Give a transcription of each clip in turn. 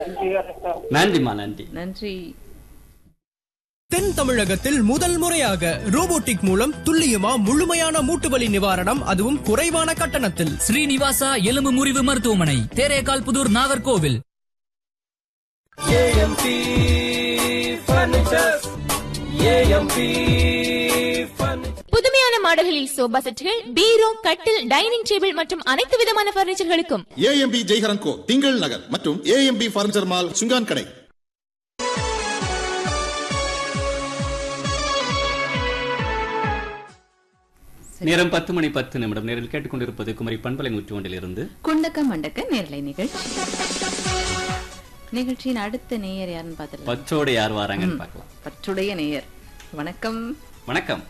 நன்றி வணக்கம் நன்றிம்மா நன்றி நன்றி தென் தமிழகத்தில் முதல் முறையாக ரோபோட்டிக் மூலம் துல்லியமா முழுமையான மூட்டுவலி நிவாரணம் அதுவும் குறைவான கட்டணத்தில் ஸ்ரீனிவாசா எலும்பு முறிவு மருத்துவமனை Therekal Pudur Nagercoil AMP furnitures AMP புதுமையான மாடல்களில் சோபா செட்டுகள் பீரோ கட்டில் டைனிங் டேபிள் மற்றும் அனைத்து விதமான பர்னிச்சர்களுக்கும் ஏஎம்பி ஜெய்ஹரன் கோ திங்கள் நகர் மற்றும் ஏஎம்பி பர்னிச்சர் மால் சுங்கான் கடை நேரம் பத்து மணி பத்து நிமிடம் நேரில் கேட்டுக்கொண்டிருப்பது குமரி பண்பலை நூற்றி ஒன்றில் இருந்து குண்டக்க மண்டக்க நேர்லை நிகழ்ச்சி நிகழ்ச்சியின் அடுத்த நேயர் யாருன்னு பார்த்துடலாம் பச்சோடு யார் வராங்கன்னு பார்க்கலாம் பற்றுடைய நேயர் வணக்கம் வணக்கம்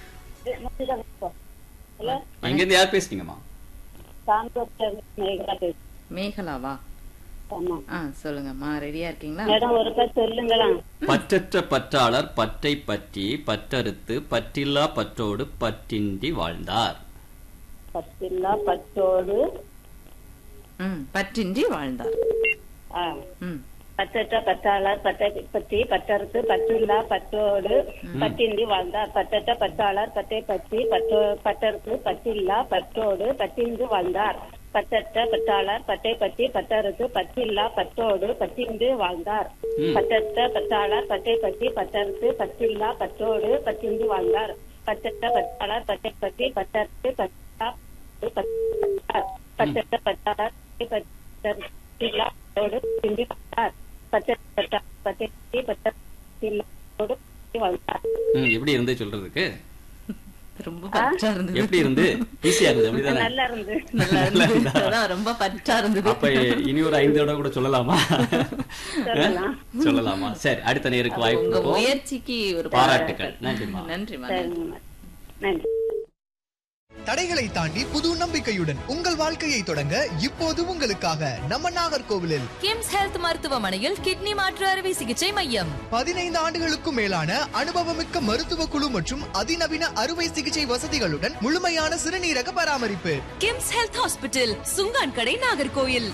ஹலோ இங்கிருந்து யார் பேசுறீங்கம்மா சாந்தோம் மேகலாவா ஆமா ஆ சொல்லுங்கம்மா ரெடியா இருக்கீங்களா மேடம் ஒரு பேர் சொல்லுங்களா பற்றற்ற பற்றாளர் பற்றை பற்றி பற்றறுத்து பற்றில்லா பற்றோடு பற்றின்றி வாழ்ந்தார் பத்தில்லா பத்தோடு ம் பற்றின்றி வாழ்ந்தார் ஆ, ம் பத்தற்ற பத்தாளர் பட்டை பற்றி பட்டறுத்து பற்றில்லா பத்தோடு பத்தின்றி வாழ்ந்தார் பத்தற்ற பத்தாளர் பட்டை பற்றி பத்தோ பட்டறுத்து பற்றில்லா பத்தோடு பத்தின்றி வாழ்ந்தார் பத்தற்ற பத்தாளர் பட்டை பற்றி பட்டறுத்து பற்றில்லா பத்தோடு பத்தின்றி வாழ்ந்தார் பத்தற்ற பத்தாளர் பட்டை பற்றி பட்டறுத்து பற்றில்லா பத்தோடு பத்தின்றி வாழ்ந்தார் பத்தற்ற பத்தாளர் பட்டை பற்றி பட்டறுத்து பற்றில்லா பத்தற்ற பத்தாளர் பட்டை பற்றி பற்றில்லா பத்தோடு பத்தின்றி வாழ்ந்தார் பத்தற்ற பட்டை பற்றி பட்டறில்லா பத்தோடு பத்தின்றி வாழ்ந்தார் ம், எப்படி இருந்து சொல்றதுக்கு ரொம்ப பற்றா இருந்தது எப்படி இருந்து ஈஸியா இருந்தது அப்படிதானே நல்லா இருந்து நல்லா இருந்தது அதான் ரொம்ப பற்றா இருந்தது அப்ப இனி ஒரு ஐந்து தடவை கூட சொல்லலாமா சொல்லலாம். சொல்லலாமா சரி அடுத்த நேருக்கு வாய்ப்பு உங்க கொடுப்போம். முயற்சிக்கு ஒரு பாராட்டுக்கள் நன்றிம்மா நன்றிம்மா சரிங்கம்மா. நன்றி தடைகளை தாண்டி புது நம்பிக்கையுடன் உங்கள் வாழ்க்கையை தொடங்க இப்போது உங்களுக்காக நம்ம நாகர்கோவிலில் கிம்ஸ் ஹெல்த் மருத்துவமனையில் கிட்னி மாற்று அறுவை சிகிச்சை மையம் பதினைந்து ஆண்டுகளுக்கும் மேலான அனுபவமிக்க மருத்துவ குழு மற்றும் அதிநவீன அறுவை சிகிச்சை வசதிகளுடன் முழுமையான சிறுநீரக பராமரிப்பு கிம்ஸ் ஹெல்த் ஹாஸ்பிட்டல் சுங்கான் கடை நாகர்கோயில்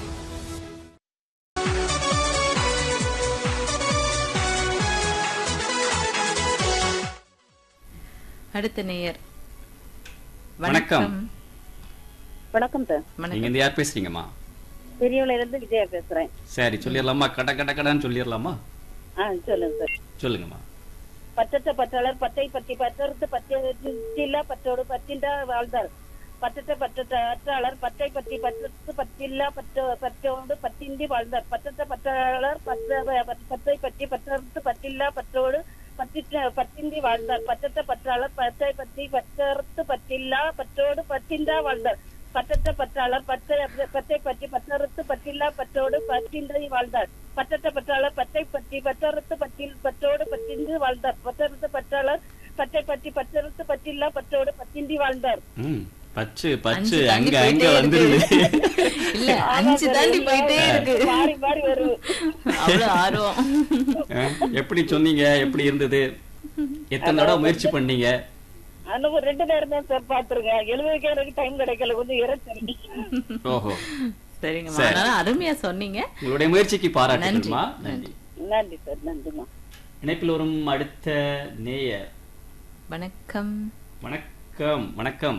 அடுத்த நேயர் வணக்கம். வணக்கம் சார் நீங்க வணக்கம் இருந்து யார் பேசுறீங்கம்மா பெரியவள இருந்து விஜயா பேசுறேன் சரி சொல்லிடலாமா கட கட கடன்னு சொல்லிடலாமா ஆ சொல்லுங்க சார் சொல்லுங்கம்மா பற்றற்ற பற்றாளர் பட்டை பற்றி பற்றறுத்து பற்றில்லா பற்றோடு பற்றின்றா வாழ்ந்தார் பற்றற்ற பற்றற்ற பற்றாளர் பட்டை பற்றி பற்றறுத்து பற்றில்லா பற்றோ பற்றோடு பற்றின்றி வாழ்ந்தார் பற்றற்ற பற்றாளர் பற்ற பற்றை பற்றி பற்றறுத்து பற்றில்லா பற்றோடு பற்றிற்ற பற்றின்றி வாழ்ந்தார் பற்றற்ற பற்றாளர் பற்றை பற்றி பற்றறுத்து பற்றில்லா பற்றோடு பற்றின்றா வாழ்ந்தார் பற்றற்ற பற்றாளர் பற்றை பற்றை பற்றி பற்றறுத்து பற்றில்லா பற்றோடு பற்றின்றி வாழ்ந்தார் பற்றற்ற பற்றாளர் பற்றை பற்றி பற்றறுத்து பற்றில் பற்றோடு பற்றின்றி வாழ்ந்தார் பற்றறுத்து பற்றாளர் பற்றை பற்றி பற்றறுத்து பற்றில்லா பற்றோடு பற்றின்றி வாழ்ந்தார் ம் பச்சு பச்சு அஞ்சு தாண்டி அங்க அங்க போயிட்டே வந்துருது இருக்கு. இல்ல அஞ்சு தாண்டி போயிட்டே இருக்கு மாறி மாறி வரும் அவ்வளவு ஆர்வம் அஹ், எப்படி சொன்னீங்க எப்படி இருந்தது எத்தனை தடவை முயற்சி பண்ணீங்க அனுபவம் ரெண்டு நேரம் தான் சார் பாத்துருக்கேன் எழுபதுக்கே எனக்கு டைம் கிடைக்கல கொஞ்சம் இறைச்சல் ஓஹோ சரிங்கம்மா சரி. அதனால அருமையா சொன்னீங்க உங்களுடைய முயற்சிக்கு பாராட்டுமா நன்றி. நன்றி நன்றி சார் நன்றிமா இணைப்பில் வரும் அடுத்த நேயர் வணக்கம் வணக்கம் வணக்கம்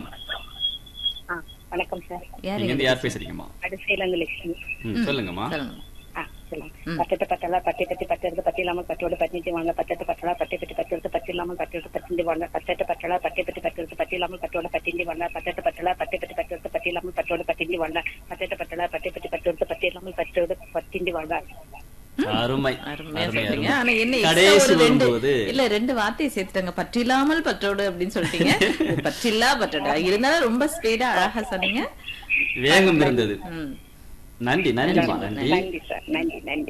வணக்கம் சார் யாரு நீங்க இருந்து யார் பேசுறீங்கம்மா அடிசைலங்க லட்சுமி ம், சொல்லுங்கம்மா சொல்லுங்க ஆ, சொல்லுங்க. பட்டத்து பட்டலா பட்டை பற்றி பட்டிருந்து பட்டி இல்லாமல் பட்டோடு பட்டிஞ்சு வாங்க பட்டத்து பட்டலா பட்டை பற்றி பட்டிருந்து பட்டி இல்லாமல் பட்டோடு பட்டிஞ்சு வாங்க பட்டத்து பட்டலா பட்டை பற்றி பட்டிருந்து பட்டி இல்லாமல் பட்டோடு பட்டிஞ்சு வாங்க பட்டத்து பட்டலா பட்டை பற்றி பட்டிருந்து பட்டி இல்லாமல் பட்டோடு பட்டிஞ்சு வாங்க பட்டத்து பட்டலா பட்டை பற்றி பட்டிருந்து பட்டி இல்லாமல் பட்டோடு பட்டிஞ்சு வாங்க அருமை அருமையா அருமை, சொல்றீங்க அருமை. ஆனா என்ன extra கடைசி ஒரு ரெண்டு வரும்போது இல்ல ரெண்டு வார்த்தையை சேர்த்துட்டாங்க பற்றில்லாமல் பற்றோடு அப்படின்னு சொல்லிட்டீங்க பற்றில்லா பற்றோடு இருந்தாலும் ரொம்ப ஸ்பீடா அழகா சொன்னீங்க வேகம் இருந்தது ம். நன்றி நன்றிமா நன்றி நன்றி சார் நன்றி நன்றி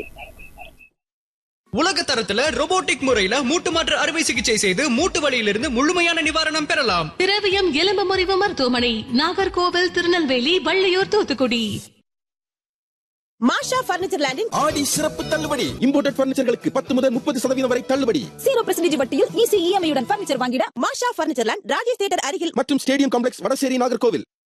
உலக தரத்துல ரோபோட்டிக் முறையில மூட்டு மாற்று அறுவை சிகிச்சை செய்து மூட்டு வலியிலிருந்து முழுமையான நிவாரணம் பெறலாம் திரவியம் எலும்பு முறிவு மருத்துவமனை நாகர்கோவில் திருநெல்வேலி வள்ளியூர் தூத்துக்குடி மாஷா பர்னிச்சர் லேண்டின் ஆடி சிறப்பு தள்ளுபடி இம்போர்ட்டட் பர்னிச்சர்களுக்கு பத்து முதல் முப்பது சதவீதம் வரை தள்ளுபடி ஜீரோ பர்சன்டேஜ் வட்டியில் ஈஸி இஎம்ஐ உடன் பர்னிச்சர் வாங்கிட Masha furniture land Rajesh theatre அருகில் மற்றும் ஸ்டேடியம் காம்ப்ளெக்ஸ் வடசேரி நாகர்கோவில்